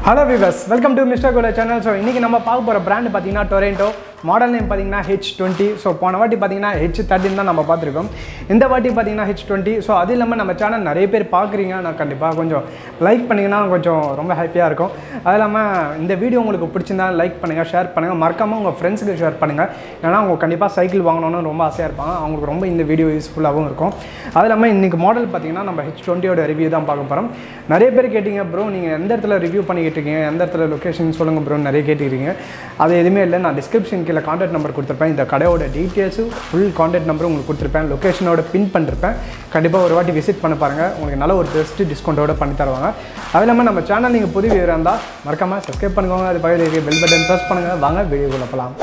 hello viewers welcome to mister Kola channel so இன்றைக்கி நம்ம பார்க்க போகிற பிராண்ட் பார்த்தீங்கன்னா டொரேண்டோ மாடல் நேம் பார்த்தீங்கன்னா ஹெச் டுவெண்ட்டி ஸோ போன வாட்டி பார்த்தீங்கன்னா ஹெச் தேர்ட்டின் தான் நம்ம பார்த்துருக்கோம் இந்த வாட்டி பார்த்தீங்கன்னா ஹெச் டுவெண்ட்டி ஸோ அது இல்லாமல் நம்ம சேனல் நிறைய பேர் பார்க்குறீங்க நான் கண்டிப்பாக கொஞ்சம் லைக் பண்ணிங்கன்னா கொஞ்சம் ரொம்ப ஹாப்பியாக இருக்கும் அது இல்லாமல் இந்த வீடியோ உங்களுக்கு பிடிச்சிருந்தா லைக் பண்ணுங்கள் ஷேர் பண்ணுங்கள் மறக்காமல் உங்கள் ஃப்ரெண்ட்ஸுக்கு ஷேர் பண்ணுங்கள் ஏன்னா அவங்க கண்டிப்பாக சைக்கிள் வாங்கணும்னு ரொம்ப ஆசையாக இருப்பாங்க அவங்களுக்கு ரொம்ப இந்த வீடியோ யூஸ்ஃபுல்லாகவும் இருக்கும் அது இல்லாமல் இன்றைக்கி மாடல் பார்த்தீங்கன்னா நம்ம ஹெச் டுவெண்ட்டியோட ரிவ்யூ தான் பார்க்க போகிறோம் நிறைய பேர் கேட்டிங்க ப்ரோ நீங்கள் எந்த இடத்துல ரிவ்யூ பண்ணிக்கிட்டு இருக்கீங்க எந்த இடத்துல லொக்கேஷன் சொல்லுங்கள் ப்ரோ நிறைய கேட்டுக்கிறீங்க அது எதுவுமே இல்லை நான் டிஸ்கிரிப்ஷன் கீழே காண்டாக்ட் நம்பர் கொடுத்துருப்பேன் இந்த கடையோட டீட்டெயில்ஸும் ஃபுல் காண்டாக்ட் நம்பரும் உங்களுக்கு கொடுத்துருப்பேன் லொக்கேஷனோட பின் பண்ணிருப்பேன் கண்டிப்பாக ஒரு வாட்டி விசிட் பண்ண பாருங்கள் உங்களுக்கு நல்ல ஒரு பெஸ்ட்டு டிஸ்கவுண்ட்டோட பண்ணி தருவாங்க அது இல்லாமல் நம்ம சேனல் நீங்கள் புது வீரர் இருந்தால் மறக்காமல் சப்ஸ்கிரைப் பண்ணுவாங்க அது பக்கத்தில் பெல் பட்டன் ப்ரெஸ் பண்ணுங்கள் வாங்க வீடியோக்குள்ள போகலாம்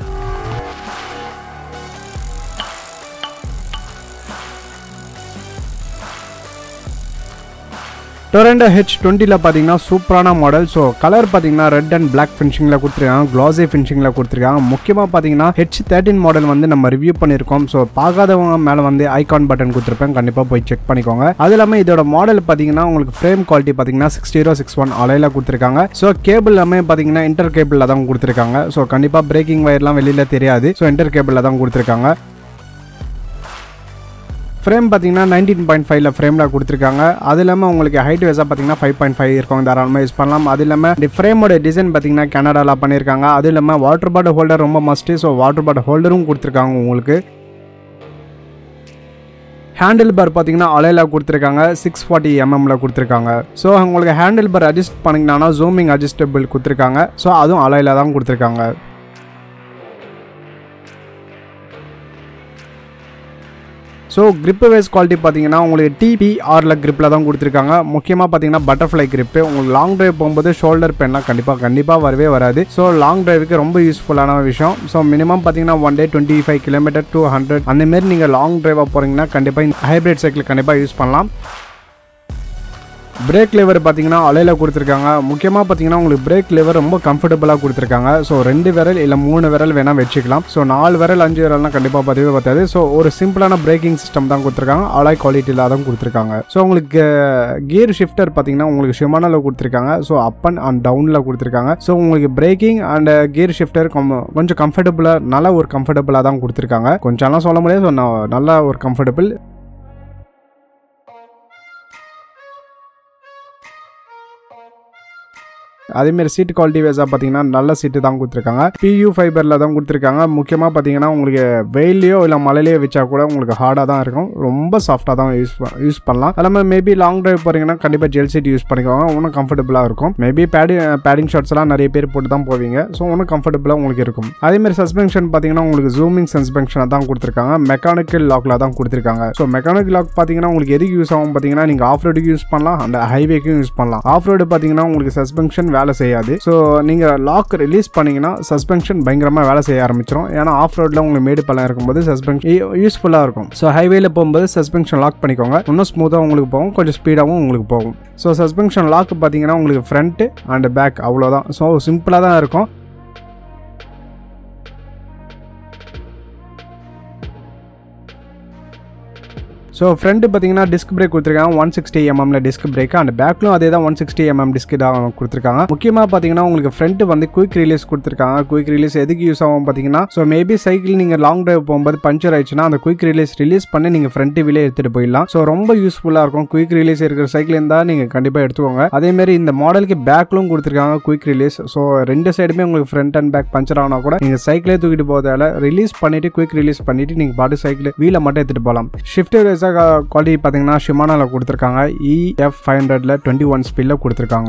டொரண்டோ ஹெச் டுவெண்ட்டியில் பார்த்தீங்கன்னா சூப்பரான மாடல் ஸோ கலர் பார்த்தீங்கன்னா ரெட் அண்ட் பிளாக் ஃபினிஷிங்கில் கொடுத்துருக்காங்க க்ளாஸி ஃபினிஷிங்கில் கொடுத்துருக்காங்க முக்கியமாக பார்த்தீங்கன்னா ஹெச் தேர்ட்டின் மாடல் வந்து நம்ம ரிவ்யூ பண்ணியிருக்கோம் ஸோ பார்க்காதவங்க மேலே வந்து ஐகான் பட்டன் கொடுத்துருப்பேன் கண்டிப்பாக போய் செக் பண்ணிக்கோங்க அது இல்லாமல் இதோட மாடல் பார்த்தீங்கன்னா உங்களுக்கு ஃப்ரேம் குவாலிட்டி பார்த்தீங்கன்னா சிக்ஸ் ஜீரோ சிக்ஸ் ஒன் அலையில் கொடுத்துருக்காங்க ஸோ கேபிள் எல்லாமே பார்த்தீங்கன்னா இன்டர் கேபிளில் தான் கொடுத்துருக்காங்க ஸோ கண்டிப்பாக பிரேக்கிங் வயர்லாம் வெளியில் தெரியாது ஸோ இன்டர் கேபிளில் தான் கொடுத்துருக்காங்க ஃப்ரேம் பார்த்தீங்கன்னா நைன்டீன் பாயிண்ட் ஃபைவ்ல ஃப்ரேமில் கொடுத்துருக்காங்க அது இல்லாமல் உங்களுக்கு ஹைட் வைஸாக பார்த்தீங்கன்னா ஃபைவ் பாயிண்ட் ஃபைவ் இருக்கும் தாராளமாக யூஸ் பண்ணலாம் அது இல்லாமல் இந்த ஃப்ரேமோட டிசைன் பார்த்தீங்கன்னா கனடாவில் பண்ணியிருக்காங்க அது இல்லாமல் வாட்டர் பாட்டில் ஹோல்டர் ரொம்ப மஸ்ட்டு ஸோ வாட்டர் பாட்டில் ஹோல்டரும் கொடுத்துருக்காங்க உங்களுக்கு ஹேண்டில் பார் பார்த்தீங்கன்னா அலையில் கொடுத்துருக்காங்க சிக்ஸ் ஃபார்ட்டி எம்எம்ல கொடுத்துருக்காங்க ஸோ உங்களுக்கு ஹேண்டில் பார் அட்ஜஸ்ட் பண்ணிங்கன்னா ஜூமிங் அட்ஜஸ்டபிள் கொடுத்துருக்காங்க ஸோ அதுவும் அலையில் தான் கொடுத்துருக்காங்க ஸோ grip வைஸ் குவாலிட்டி பார்த்தீங்கன்னா உங்களுக்கு டிபிஆரில் கிரிப்பில் தான் கொடுத்துருக்காங்க முக்கியமாக பார்த்தீங்கன்னா பட்டர்ஃப்ளை grip உங்களுக்கு லாங் டிரைவ் போகும்போது ஷோல்டர் பென்லாம் கண்டிப்பாக கண்டிப்பாக வரவே வராது ஸோ லாங் டிரைவுக்கு ரொம்ப யூஸ்ஃபுல்லான விஷயம் ஸோ மினிமம் பார்த்தீங்கன்னா one day twenty five kilometre two hundred அந்தமாரி நீங்கள் லாங் டிரைவாக போகிறீங்கன்னா கண்டிப்பாக இந்த ஹைப்ரிட் சைக்கிள் கண்டிப்பாக யூஸ் பண்ணலாம் பிரேக் லிவர் பார்த்தீங்கன்னா அலையில் கொடுத்துருக்காங்க முக்கியமாக பார்த்தீங்கன்னா உங்களுக்கு பிரேக் லிவர் ரொம்ப கம்ஃபர்டபுளாக கொடுத்துருக்காங்க ஸோ ரெண்டு விரல் இல்லை மூணு விரல் வேணால் வச்சுக்கலாம் ஸோ நாலு விரல் அஞ்சு விரல்னா கண்டிப்பாக பத்தவே பத்தாது ஸோ ஒரு சிம்பிளான பிரேக்கிங் சிஸ்டம் தான் கொடுத்துருக்காங்க அலாய் குவாலிட்டியில் தான் கொடுத்துருக்காங்க ஸோ உங்களுக்கு கியர் ஷிஃப்டர் பார்த்தீங்கன்னா உங்களுக்கு ஷிமானாவில் கொடுத்துருக்காங்க ஸோ அப் அண்ட் அண்ட் டவுனில் கொடுத்துருக்காங்க ஸோ உங்களுக்கு பிரேக்கிங் அண்ட் கியர் ஷிஃப்டர் கொஞ்சம் கம்ஃபர்டபுளாக நல்ல ஒரு கம்ஃபர்டபுளாக தான் கொடுத்துருக்காங்க கொஞ்சம்லாம் சொல்ல முடியாது ஸோ நல்ல ஒரு கம்ஃபர்டபுள் அதேமாரி சீட் குவாலிட்டி வைஸாக பார்த்தீங்கன்னா நல்ல சீட்டு தான் கொடுத்துருக்காங்க பியூ ஃபைபரில் தான் கொடுத்துருக்காங்க முக்கியமாக பார்த்தீங்கன்னா உங்களுக்கு வெயிலையோ இல்லை மழையிலையோ வச்சா கூட உங்களுக்கு ஹார்டாக தான் இருக்கும் ரொம்ப சாஃப்டாக தான் யூஸ் யூஸ் பண்ணலாம் அது இல்லாமல் மேபி லாங் டிரைவ் போகிறீங்கன்னா கண்டிப்பாக ஜெல் சீட் யூஸ் பண்ணிக்கோங்க இன்னும் கம்ஃபர்டபுளாக இருக்கும் மேபி பேடி பேடிங் ஷார்ட்ஸ்லாம் நிறைய பேர் போட்டு தான் போவீங்க ஸோ இன்னும் கம்ஃபர்டபுளாக உங்களுக்கு இருக்கும் அதேமாரி சஸ்பென்ஷன் பார்த்தீங்கன்னா உங்களுக்கு ஜூமிங் சஸ்பென்ஷனை தான் கொடுத்துருக்காங்க மெக்கானிக்கல் லாக்கில் தான் கொடுத்துருக்காங்க ஸோ மெக்கானிக்கல் லாக் பார்த்தீங்கன்னா உங்களுக்கு எதுக்கு யூஸ் ஆகும் பார்த்தீங்கன்னா நீங்கள் ஆஃப் ரோடுக்கு யூஸ் பண்ணலாம் அந்த ஹைவேக்கும் யூஸ் பண்ணலாம் ஆஃப் ரோடு பார்த்தீங்கன்னா உங்களுக்கு சஸ்பென்ஷன் வேலை செய்யாது ஸோ நீங்கள் லாக் ரிலீஸ் பண்ணீங்கன்னா சஸ்பென்ஷன் பயங்கரமாக வேலை செய்ய ஆரம்பிச்சிடும் ஏன்னா ஆஃப் ரோட்டில் உங்களுக்கு மேடு பள்ளம் இருக்கும்போது சஸ்பென்ஷன் யூஸ்ஃபுல்லாக இருக்கும் ஸோ ஹைவேல போகும்போது சஸ்பென்ஷன் லாக் பண்ணிக்கோங்க இன்னும் ஸ்மூத்தாக உங்களுக்கு போகும் கொஞ்சம் ஸ்பீடாகவும் உங்களுக்கு போகும் ஸோ சஸ்பென்ஷன் லாக் பார்த்தீங்கன்னா உங்களுக்கு ஃப்ரண்ட்டு அண்ட் பேக் அவ்வளோதான் ஸோ சிம்பிளாக தான் இருக்கும் ஸோ ஃப்ரண்ட் பார்த்தீங்கன்னா டிஸ்க் பிரேக் கொடுத்துருக்காங்க ஒன் சிக்ஸ்டி எம்எம்ல டிஸ்க் பிரேக் அண்ட் பேக்லும் அதே தான் ஒன் சிக்ஸ்டி எம்எம் டிஸ்க் தான் கொடுத்துருக்காங்க முக்கியமாக பார்த்தீங்கன்னா உங்களுக்கு ஃப்ரண்ட் வந்து குயிக் ரிலீஸ் கொடுத்துருக்காங்க குயிக் ரிலீஸ் எதுக்கு யூஸ் ஆகும் பார்த்தீங்கன்னா ஸோ மேபி சைக்கிள் நீங்கள் லாங் டிரைவ் போகும்போது பஞ்சர் ஆயிடுச்சுன்னா அந்த குயிக் ரிலீஸ் ரிலீஸ் பண்ணி நீங்கள் ஃப்ரண்ட் வீலே எடுத்துகிட்டு போயிடலாம் ஸோ ரொம்ப யூஸ்ஃபுல்லாக இருக்கும் குயிக் ரிலீஸ் இருக்கிற சைக்கிள் இருந்தால் நீங்கள் கண்டிப்பாக எடுத்துக்கோங்க அதேமாரி இந்த மாடலுக்கு பேக்லும் கொடுத்துருக்காங்க குயிக் ரிலீஸ் ஸோ ரெண்டு சைடுமே உங்களுக்கு ஃப்ரண்ட் அண்ட் பேக் பஞ்சர் ஆனால் கூட நீங்கள் சைக்கிளே தூக்கிட்டு போகிறதால ரிலீஸ் பண்ணிட்டு குயிக் ரிலீஸ் பண்ணிட்டு நீங்கள் பாட்டு சைக்கிள் வீலை மட்டும் எடுத்துகிட்டு போகலாம் ஷிஃப்ட் குவாலிட்டி பார்த்தீங்கன்னா ஷிமானாவில் கொடுத்துருக்காங்க இஎஃப் ஃபைவ் ஹண்ட்ரட்ல டுவெண்ட்டி ஒன் ஸ்பீடில் கொடுத்துருக்காங்க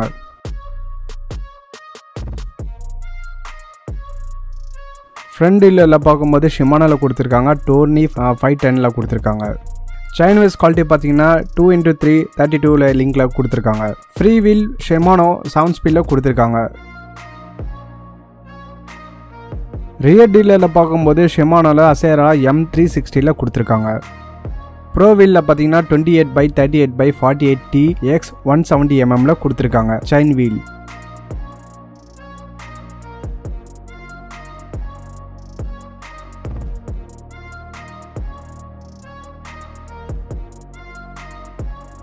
ஃப்ரண்ட் எல்லாம் பார்க்கும்போது ஷிமானாவில் கொடுத்துருக்காங்க டோர்னி ஃபைவ் டெனில் கொடுத்துருக்காங்க சைன் வைஸ் குவாலிட்டி பார்த்தீங்கன்னா டூ இன்ட்டு த்ரீ தேர்ட்டி டூவில் லிங்கில் கொடுத்துருக்காங்க ஃப்ரீ வீல் ஷெமானோ செவன் ஸ்பீடில் கொடுத்துருக்காங்க ரியர் டீலரில் பார்க்கும்போது ஷெமானோவில் அசேரா எம் த்ரீ சிக்ஸ்டியில் கொடுத்துருக்காங்க ப்ரோ வீலில் பார்த்தீங்கன்னா twenty eight by thirty eight by forty eight T X one seventy எம்எம்ல கொடுத்துருக்காங்க chain wheel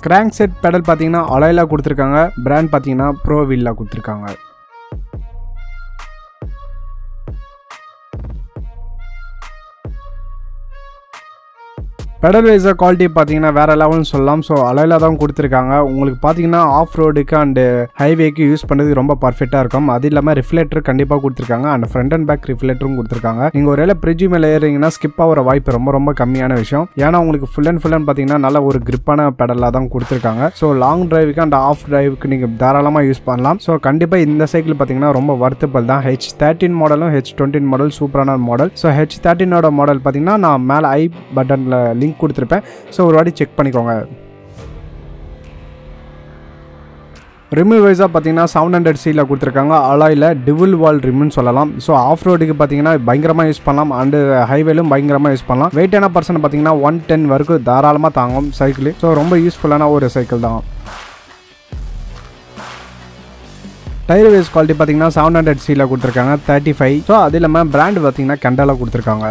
crank set pedal பார்த்தீங்கன்னா அலைலா கொடுத்துருக்காங்க பிராண்ட் பார்த்தீங்கன்னா ப்ரோ வீலில் கொடுத்துருக்காங்க பெடல் வைஸர் குவாலிட்டி பார்த்தீங்கன்னா வேற லெவல்னு சொல்லலாம் ஸோ அலையில தான் கொடுத்துருக்காங்க உங்களுக்கு பார்த்தீங்கன்னா ஆஃப் ரோடுக்கு அண்டு ஹைவேக்கு யூஸ் பண்ணுறது ரொம்ப பர்ஃபெக்டாக இருக்கும் அது இல்லாமல் ரிஃப்ளெக்டர் கண்டிப்பாக கொடுத்துருக்காங்க அண்ட் ஃப்ரண்ட் அண்ட் பேக் ரிஃப்ளெக்டரும் கொடுத்துருக்காங்க நீங்கள் ஒருவேளை பிரிட்ஜ் மேலே ஏறிங்கன்னா ஸ்கிப் ஆகிற வாய்ப்பு ரொம்ப ரொம்ப கம்மியான விஷயம் ஏன்னா உங்களுக்கு ஃபுல் அண்ட் ஃபுல் அண்ட் பார்த்தீங்கன்னா நல்ல ஒரு கிரிப்பான பெடலாக தான் கொடுத்துருக்காங்க ஸோ லாங் டிரைவுக்கு அண்ட் ஆஃப் டிரைவுக்கு நீங்கள் தாராளமாக யூஸ் பண்ணலாம் ஸோ கண்டிப்பாக இந்த சைக்கிள் பார்த்தீங்கன்னா ரொம்ப வர்த்தபிள் தான் ஹெச் தேர்ட்டின் மாடலும் ஹெச் டுவெண்ட்டின் மாடல் சூப்பரான மாடல் ஸோ ஹெச் தேர்ட்டினோட மாடல் பார்த்தீங்கன்னா நான் மேலே ஐ பட்டனில் லிங்க் கொடுத்துருப்பேன் ஸோ ஒரு வாட்டி செக் பண்ணிக்கோங்க ரிமூவ் வைஸாக பார்த்தீங்கன்னா செவன் ஹண்ட்ரட் சீல கொடுத்துருக்காங்க அலாயில் டிவில் வால் ரிம்னு சொல்லலாம் ஸோ ஆஃப் ரோடுக்கு பார்த்தீங்கன்னா பயங்கரமாக யூஸ் பண்ணலாம் அண்டு ஹைவேலும் பயங்கரமாக யூஸ் பண்ணலாம் வெயிட்டான பர்சன் பார்த்தீங்கன்னா ஒன் டென் வரைக்கும் தாராளமாக தாங்கும் சைக்கிள் ஸோ ரொம்ப யூஸ்ஃபுல்லான ஒரு சைக்கிள் தான் டயர் வேஸ் குவாலிட்டி பார்த்தீங்கன்னா செவன் ஹண்ட்ரட் சீல கொடுத்துருக்காங்க தேர்ட்டி ஃபைவ் ஸோ அது இல்லாமல் பிராண்ட் பார்த்தீங்கன்னா கெண்டாலாக கொடுத்துருக்காங்க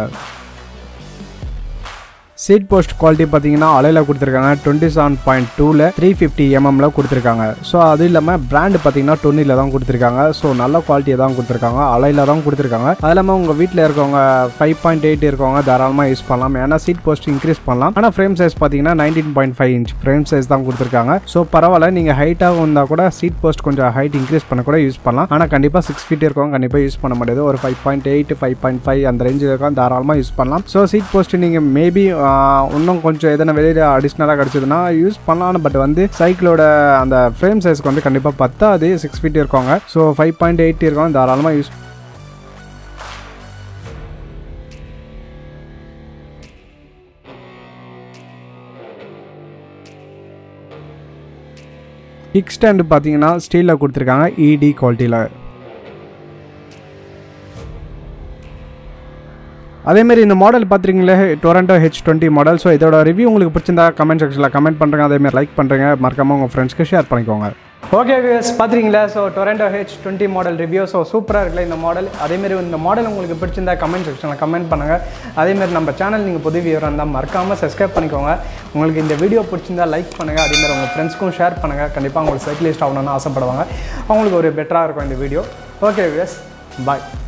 சீட் போஸ்ட் குவாலிட்டி பார்த்தீங்கன்னா அலையில் கொடுத்துருக்காங்க டுவெண்ட்டி செவன் பாயிண்ட் டூவில் த்ரீ ஃபிஃப்டி எம்எம்ல கொடுத்துருக்காங்க ஸோ அது இல்லாமல் பிராண்ட் பார்த்தீங்கன்னா டொன்னியில் தான் கொடுத்துருக்காங்க ஸோ நல்ல குவாலிட்டியை தான் கொடுத்துருக்காங்க அலையில் தான் கொடுத்துருக்காங்க அது இல்லாமல் உங்கள் வீட்டில் இருக்கவங்க ஃபைவ் பாயிண்ட் எயிட் இருக்கவங்க தாராளமாக யூஸ் பண்ணலாம் ஏன்னா சீட் போஸ்ட் இன்க்ரீஸ் பண்ணலாம் ஆனால் ஃப்ரேம் சைஸ் பார்த்தீங்கன்னா nineteen point five inch frame size தான் கொடுத்துருக்காங்க ஸோ பரவாயில்ல நீங்கள் ஹைட்டாக இருந்தால் கூட சீட் போஸ்ட் கொஞ்சம் ஹைட் இன்க்ரீஸ் பண்ண கூட யூஸ் பண்ணலாம் ஆனால் கண்டிப்பாக சிக்ஸ் ஃபீட் இருக்கவங்க கண்டிப்பாக யூஸ் பண்ண முடியாது ஒரு five point eight five point five அந்த ரேஞ்சில் இருக்கவங்க தாராளமாக யூஸ் பண்ணலாம் ஸோ சீட் போஸ்ட் நீங்கள் மேபி இன்னும் கொஞ்சம் எதனா வெளியில் அடிஷ்னலாக கிடச்சதுன்னா யூஸ் பண்ணலாம் பட் வந்து சைக்கிளோட அந்த ஃப்ரேம் சைஸ்க்கு வந்து கண்டிப்பாக பத்தாது சிக்ஸ் ஃபீட் இருக்கவங்க ஸோ ஃபைவ் பாயிண்ட் எயிட் இருக்கவங்க தாராளமாக யூஸ் கிக் ஸ்டாண்டு பார்த்தீங்கன்னா ஸ்டீலில் கொடுத்துருக்காங்க இடி குவாலிட்டியில் அதேமாரி இந்த மாடல் பார்த்துருக்கீங்களே Toronto H twenty model so இதோட ரிவ்யூ உங்களுக்கு பிடிச்சிருந்தா கமெண்ட் செக்ஷனில் கமெண்ட் பண்ணுறேங்க அதேமாதிரி லைக் பண்ணுறேங்க மறக்காமல் உங்கள் ஃப்ரெண்ட்ஸ்க்கு ஷேர் பண்ணிக்கோங்க ஓகே வியூஸ் பார்த்துருக்கீங்களா so Toronto H twenty model review so சூப்பராக இருக்குல்ல இந்த மாடல் அதேமாரி இந்த மாடல் உங்களுக்கு பிடிச்சிருந்தா கமெண்ட் செக்ஷனில் கமெண்ட் பண்ணுங்கள் அதேமாரி நம்ம சேனல் நீங்கள் புது வியூவராக இருந்தால் மறக்காமல் சப்ஸ்கிரைப் பண்ணிக்கோங்க உங்களுக்கு இந்த வீடியோ பிடிச்சிருந்தா லைக் பண்ணுங்கள் அதேமாதிரி உங்கள் ஃப்ரெண்ட்ஸ்க்கும் ஷேர் பண்ணுங்கள் கண்டிப்பாக உங்களுக்கு சைக்கிளிஸ்ட் ஆகணும்னு ஆசைப்படுவாங்க அவங்களுக்கு ஒரு பெட்டராக இருக்கும் இந்த வீடியோ ஓகே வியூஸ் பாய்